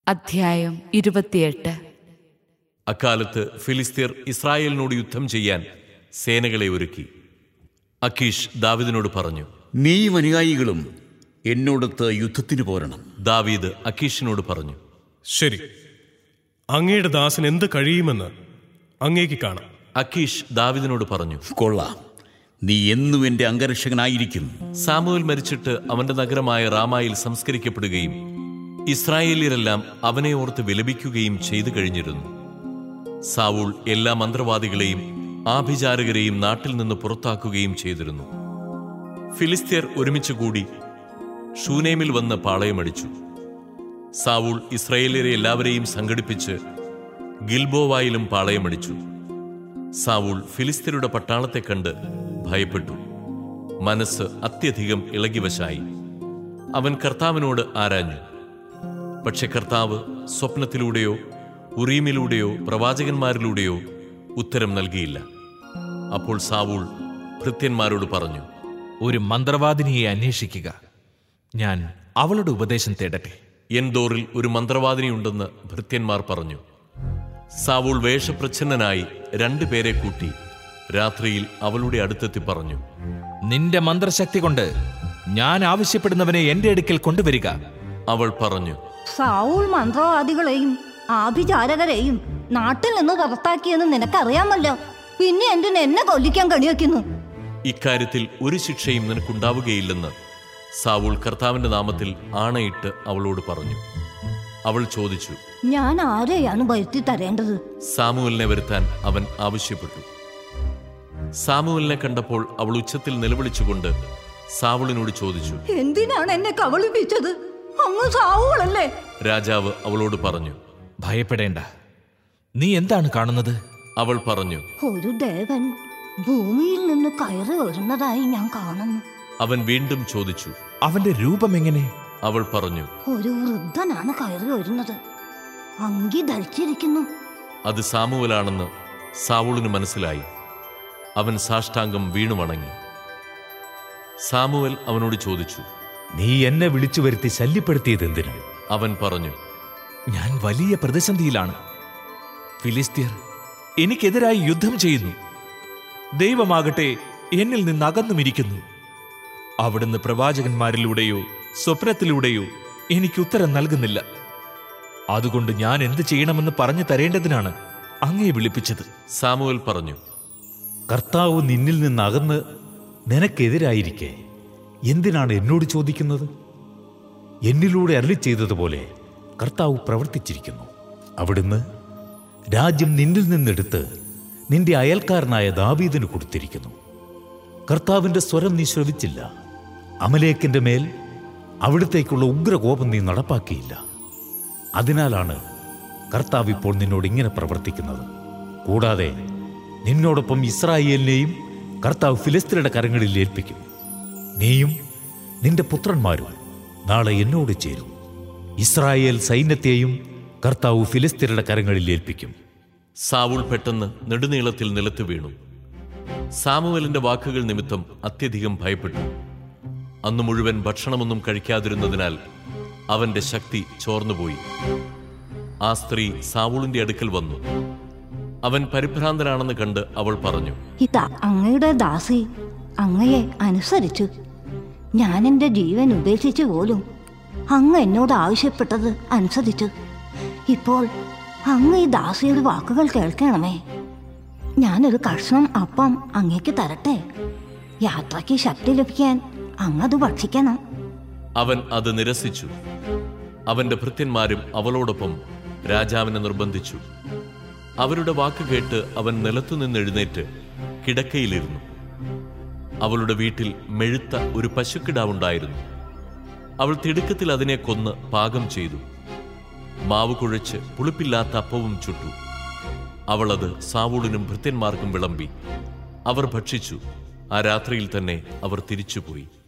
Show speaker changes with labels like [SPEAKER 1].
[SPEAKER 1] അധ്യായം ഇരുപത്തിയെട്ട്
[SPEAKER 2] അക്കാലത്ത് ഫിലിസ്തീർ ഇസ്രായേലിനോട് യുദ്ധം ചെയ്യാൻ സേനകളെ ഒരുക്കി അക്കീഷ് ദാവിദിനോട് പറഞ്ഞു
[SPEAKER 3] നീയും അനുയായികളും എന്നോടൊത്ത് യുദ്ധത്തിന് പോരണം
[SPEAKER 2] ദാവീദ് അക്കീഷിനോട് പറഞ്ഞു
[SPEAKER 4] ശരി അങ്ങയുടെ ദാസൻ എന്ത് കഴിയുമെന്ന് അങ്ങേക്ക് കാണാം
[SPEAKER 2] അക്കീഷ് ദാവിദിനോട് പറഞ്ഞു
[SPEAKER 3] കൊള്ളാം നീ എന്നും എൻ്റെ അംഗരക്ഷകനായിരിക്കും
[SPEAKER 2] സാമുവൽ മരിച്ചിട്ട് അവന്റെ നഗരമായ റാമായിൽ സംസ്കരിക്കപ്പെടുകയും ഇസ്രായേലിയരെല്ലാം അവനെ ഓർത്ത് വിലപിക്കുകയും ചെയ്തു കഴിഞ്ഞിരുന്നു സാവൂൾ എല്ലാ മന്ത്രവാദികളെയും ആഭിചാരകരെയും നാട്ടിൽ നിന്ന് പുറത്താക്കുകയും ചെയ്തിരുന്നു ഫിലിസ്തീർ ഒരുമിച്ച് കൂടി ഷൂനേമിൽ വന്ന് പാളയമടിച്ചു സാവൂൾ ഇസ്രായേലിയരെ എല്ലാവരെയും സംഘടിപ്പിച്ച് ഗിൽബോവായിലും പാളയമടിച്ചു സാവൂൾ ഫിലിസ്തീനയുടെ പട്ടാളത്തെ കണ്ട് ഭയപ്പെട്ടു മനസ്സ് അത്യധികം ഇളകിവശായി അവൻ കർത്താവിനോട് ആരാഞ്ഞു പക്ഷെ കർത്താവ് സ്വപ്നത്തിലൂടെയോ ഉറീമിലൂടെയോ പ്രവാചകന്മാരിലൂടെയോ ഉത്തരം നൽകിയില്ല അപ്പോൾ സാവൂൾ ഭൃത്യന്മാരോട് പറഞ്ഞു
[SPEAKER 5] ഒരു മന്ത്രവാദിനിയെ അന്വേഷിക്കുക ഞാൻ അവളുടെ ഉപദേശം തേടട്ടെ
[SPEAKER 2] എൻദോറിൽ ഒരു മന്ത്രവാദിനിയുണ്ടെന്ന് ഭൃത്യന്മാർ പറഞ്ഞു സാവൂൾ വേഷപ്രച്ഛന്നനായി രണ്ടുപേരെ കൂട്ടി രാത്രിയിൽ അവളുടെ അടുത്തെത്തി പറഞ്ഞു
[SPEAKER 5] നിന്റെ മന്ത്രശക്തി കൊണ്ട് ഞാൻ ആവശ്യപ്പെടുന്നവനെ എന്റെ അടുക്കൽ കൊണ്ടുവരിക
[SPEAKER 2] അവൾ പറഞ്ഞു
[SPEAKER 6] സാവൂൾ മന്ത്രവാദികളെയും ആഭിചാരകരെയും നാട്ടിൽ നിന്ന് പുറത്താക്കിയെന്ന് നിനക്കറിയാമല്ലോ പിന്നെ എന്തിന് എന്നെ കൊല്ലിക്കാൻ കണിവെക്കുന്നു
[SPEAKER 2] ഇക്കാര്യത്തിൽ ഒരു ശിക്ഷയും നിനക്കുണ്ടാവുകയില്ലെന്ന് സാവൂൾ കർത്താവിന്റെ നാമത്തിൽ ആണയിട്ട് അവളോട് പറഞ്ഞു അവൾ ചോദിച്ചു
[SPEAKER 6] ഞാൻ ആരെയാണ് വരുത്തി തരേണ്ടത്
[SPEAKER 2] സാമുവലിനെ വരുത്താൻ അവൻ ആവശ്യപ്പെട്ടു സാമുവലിനെ കണ്ടപ്പോൾ അവൾ ഉച്ചത്തിൽ നിലവിളിച്ചുകൊണ്ട് സാവുളിനോട് ചോദിച്ചു
[SPEAKER 6] എന്തിനാണ് എന്നെ കബളിപ്പിച്ചത് അങ്ങ് സാവൂളല്ലേ
[SPEAKER 2] രാജാവ് അവളോട് പറഞ്ഞു
[SPEAKER 5] ഭയപ്പെടേണ്ട നീ എന്താണ് കാണുന്നത്
[SPEAKER 2] അവൾ പറഞ്ഞു
[SPEAKER 6] ഒരു ദേവൻ ഭൂമിയിൽ നിന്ന് കയറി വരുന്നതായി ഞാൻ കാണുന്നു
[SPEAKER 2] അവൻ വീണ്ടും ചോദിച്ചു
[SPEAKER 5] അവന്റെ രൂപം എങ്ങനെ
[SPEAKER 2] അവൾ പറഞ്ഞു
[SPEAKER 6] ഒരു വൃദ്ധനാണ് കയറി വരുന്നത് അങ്കി ധരിച്ചിരിക്കുന്നു
[SPEAKER 2] അത് സാമുവലാണെന്ന് സാവുളിന് മനസ്സിലായി അവൻ സാഷ്ടാംഗം വീണു വണങ്ങി സാമുവൽ അവനോട് ചോദിച്ചു
[SPEAKER 7] നീ എന്നെ വിളിച്ചു വരുത്തി ശല്യപ്പെടുത്തിയത് എന്തിനു
[SPEAKER 2] അവൻ പറഞ്ഞു
[SPEAKER 5] ഞാൻ വലിയ പ്രതിസന്ധിയിലാണ് ഫിലിസ്തീർ എനിക്കെതിരായി യുദ്ധം ചെയ്യുന്നു ദൈവമാകട്ടെ എന്നിൽ നിന്ന് അകന്നുമിരിക്കുന്നു അവിടുന്ന് പ്രവാചകന്മാരിലൂടെയോ സ്വപ്നത്തിലൂടെയോ എനിക്ക് ഉത്തരം നൽകുന്നില്ല അതുകൊണ്ട് ഞാൻ എന്ത് ചെയ്യണമെന്ന് പറഞ്ഞു തരേണ്ടതിനാണ് അങ്ങയെ വിളിപ്പിച്ചത്
[SPEAKER 2] സാമുവൽ പറഞ്ഞു
[SPEAKER 7] കർത്താവ് നിന്നിൽ നിന്ന് അകന്ന് നിനക്കെതിരായിരിക്കെ എന്തിനാണ് എന്നോട് ചോദിക്കുന്നത് എന്നിലൂടെ അരളി ചെയ്തതുപോലെ കർത്താവ് പ്രവർത്തിച്ചിരിക്കുന്നു അവിടുന്ന് രാജ്യം നിന്നിൽ നിന്നെടുത്ത് നിന്റെ അയൽക്കാരനായ ദാവീദിന് കൊടുത്തിരിക്കുന്നു കർത്താവിന്റെ സ്വരം നീ ശ്രവിച്ചില്ല അമലേക്കിന്റെ മേൽ അവിടത്തേക്കുള്ള ഉഗ്രകോപം നീ നടപ്പാക്കിയില്ല അതിനാലാണ് കർത്താവ് ഇപ്പോൾ നിന്നോട് ഇങ്ങനെ പ്രവർത്തിക്കുന്നത് കൂടാതെ നിന്നോടൊപ്പം ഇസ്രായേലിനെയും കർത്താവ് ഫിലിസ്തീനയുടെ കരങ്ങളിൽ ഏൽപ്പിക്കും നീയും നിന്റെ പുത്രന്മാരും നാളെ എന്നോട് ചേരും ഇസ്രായേൽ സൈന്യത്തെയും കർത്താവ് ഫിലിസ്തീനയുടെ കരങ്ങളിൽ ഏൽപ്പിക്കും
[SPEAKER 2] സാവൂൾ പെട്ടെന്ന് നെടുനീളത്തിൽ നിലത്ത് വീണു സാമുവലിന്റെ വാക്കുകൾ നിമിത്തം അത്യധികം ഭയപ്പെട്ടു അന്നു മുഴുവൻ ഭക്ഷണമൊന്നും കഴിക്കാതിരുന്നതിനാൽ അവന്റെ ശക്തി ചോർന്നുപോയി ആ സ്ത്രീ സാവൂളിന്റെ അടുക്കൽ വന്നു അവൻ പരിഭ്രാന്തനാണെന്ന് കണ്ട് അവൾ പറഞ്ഞു
[SPEAKER 6] ഇതാ അങ്ങയുടെ ദാസി അങ്ങയെ അനുസരിച്ചു ഞാൻ എൻ്റെ ജീവൻ ഉപേക്ഷിച്ചു പോലും അങ്ങ് എന്നോട് ആവശ്യപ്പെട്ടത് അനുസരിച്ചു ഇപ്പോൾ അങ്ങ് ഈ ദാസിയുടെ വാക്കുകൾ കേൾക്കണമേ ഞാനൊരു കഷ്ണം അപ്പം അങ്ങേക്ക് തരട്ടെ യാത്രയ്ക്ക് ശക്തി ലഭിക്കാൻ അങ്ങത് ഭക്ഷിക്കണം
[SPEAKER 2] അവൻ അത് നിരസിച്ചു അവന്റെ ഭൃത്യന്മാരും അവളോടൊപ്പം രാജാവിനെ നിർബന്ധിച്ചു അവരുടെ വാക്ക് കേട്ട് അവൻ നിലത്തുനിന്ന് എഴുന്നേറ്റ് കിടക്കയിലിരുന്നു അവളുടെ വീട്ടിൽ മെഴുത്ത ഒരു പശുക്കിടാവുണ്ടായിരുന്നു അവൾ തിടുക്കത്തിൽ അതിനെ കൊന്ന് പാകം ചെയ്തു മാവ് കുഴച്ച് പുളിപ്പില്ലാത്ത അപ്പവും ചുട്ടു അവൾ അത് സാവൂളിനും ഭൃത്യന്മാർക്കും വിളമ്പി അവർ ഭക്ഷിച്ചു ആ രാത്രിയിൽ തന്നെ അവർ തിരിച്ചുപോയി